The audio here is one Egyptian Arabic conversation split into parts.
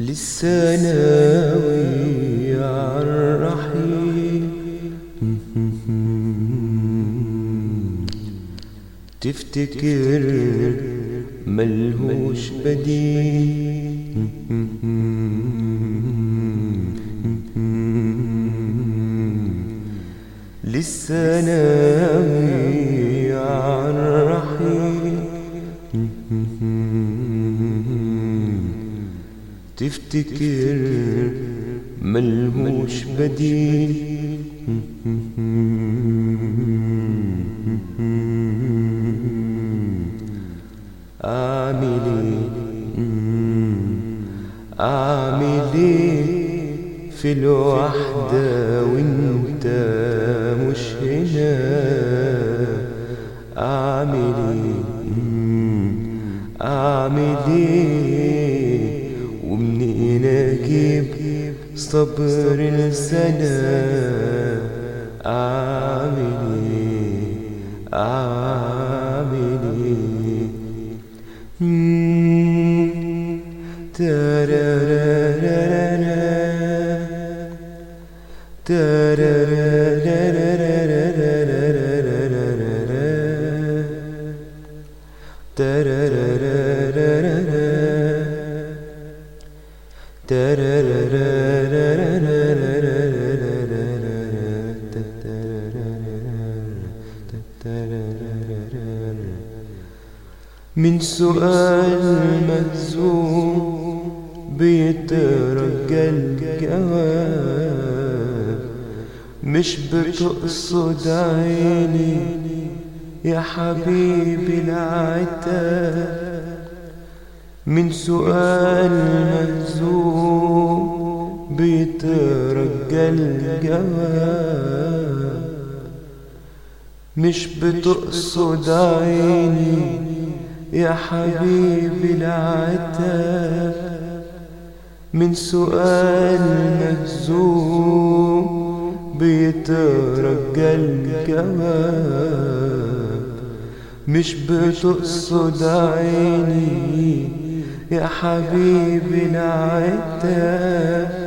لسه ناوي عالرحيل تفتكر ملهوش بديل لسه ناوي عالرحيل تفتكر ملهوش بديل أعمل إيه أعمل إيه في الوحدة وانت مش هنا أعمل إيه أعمل إيه ومنين أجيب صبر السنة أعمل إيه أعمل إيه مم. تارارارارارا. من سؤال مهزوم بيترجى الجواب مش بتقصد عيني يا حبيبي العتاب من سؤال مهزوم بيترجى الجواب مش بتقصد عيني يا حبيبي العتاب من سؤال مهزوم بيترجى الجواب مش بتقصد عيني يا حبيبي العتاب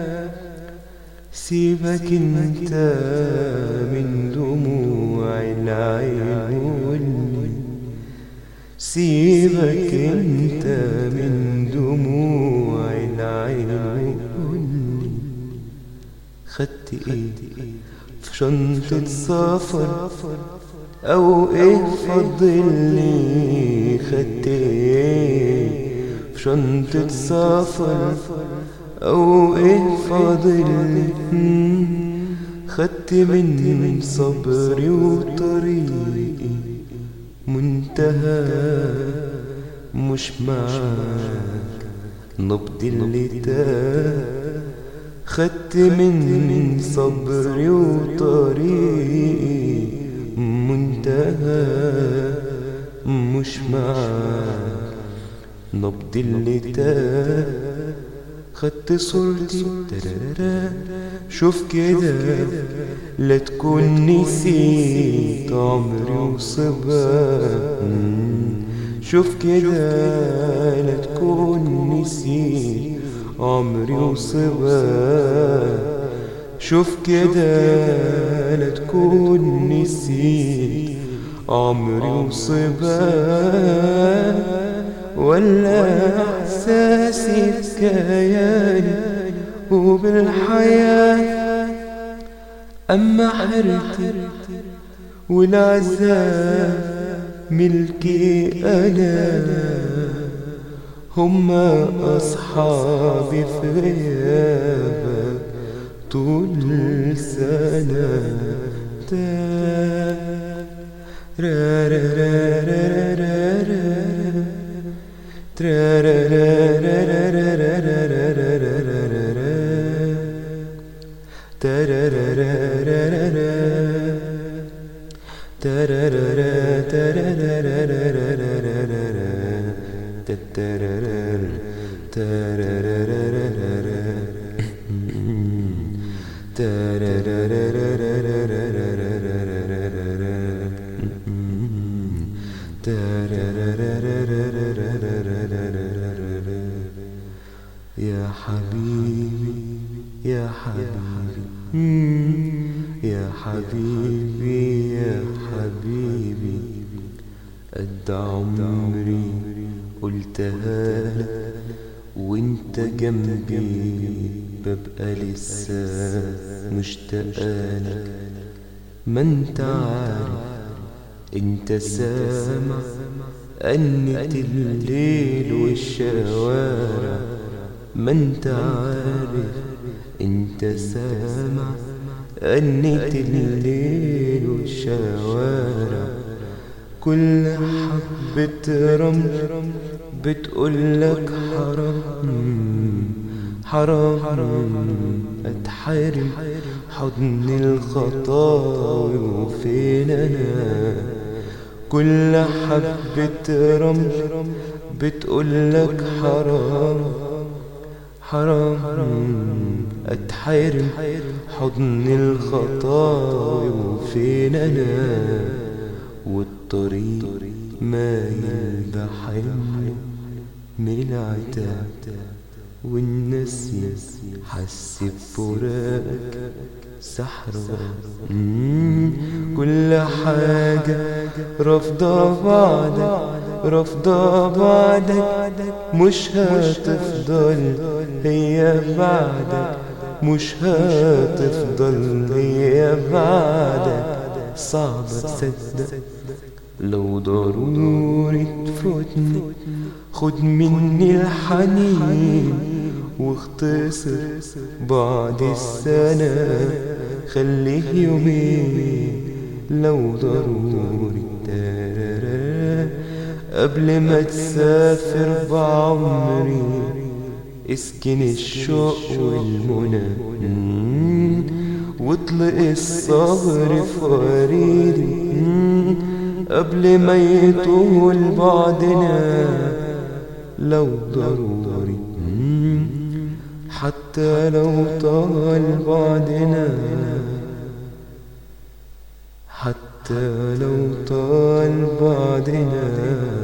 سيبك انت من دموع العين واللي سيبك انت من دموع العين واللي خدت ايه في شنطة سفر او ايه فضلني خدت ايه في شنطة سفر او ايه فاضلني خدت من صبري وطريقي منتهى مش معاك نبض اللي تاه خدت من صبري وطريقي منتهى مش معاك نبض اللي تاه خدت صورتي ترارارا شوف كده لا تكون نسيت عمري وصبا شوف كده لا تكون نسيت عمري وصبا شوف كده لا تكون نسيت عمري وصبا ولا احساسي في كياني وبالحياة اما حرتي والعذاب ملكي انا هما اصحابي في غيابك طول سنة تا را را را را را را يا حبيبي يا حبيبي يا حبيبي يا حبيبي قد عمري قلتها لك وانت جنبي ببقى لسه مشتاقلك ما انت عارف انت سامع أنت الليل والشوارع ما انت عارف انت سامع أنت الليل والشوارع كل حبة رمل بتقولك حرام حرام اتحرم حضن الخطاوي وفين انا كل حبة رمل بتقولك حرام حرام اتحرم حضن الخطاوي وفين انا والطريق مايل بحلم من العتاب والنسي حس بفراقك سحر كل حاجة رافضة بعدك رافضة بعدك مش هتفضل هي بعدك مش هتفضل هي بعدك صعب تصدق لو ضروري تفوتني خد مني الحنين واختصر بعد السنة خليه يومين لو ضروري تارارا قبل ما تسافر بعمري اسكن الشوق والمنى واطلق الصبر في وريدي قبل ما يطول بعدنا لو ضروري حتى لو طال بعدنا حتى لو طال بعدنا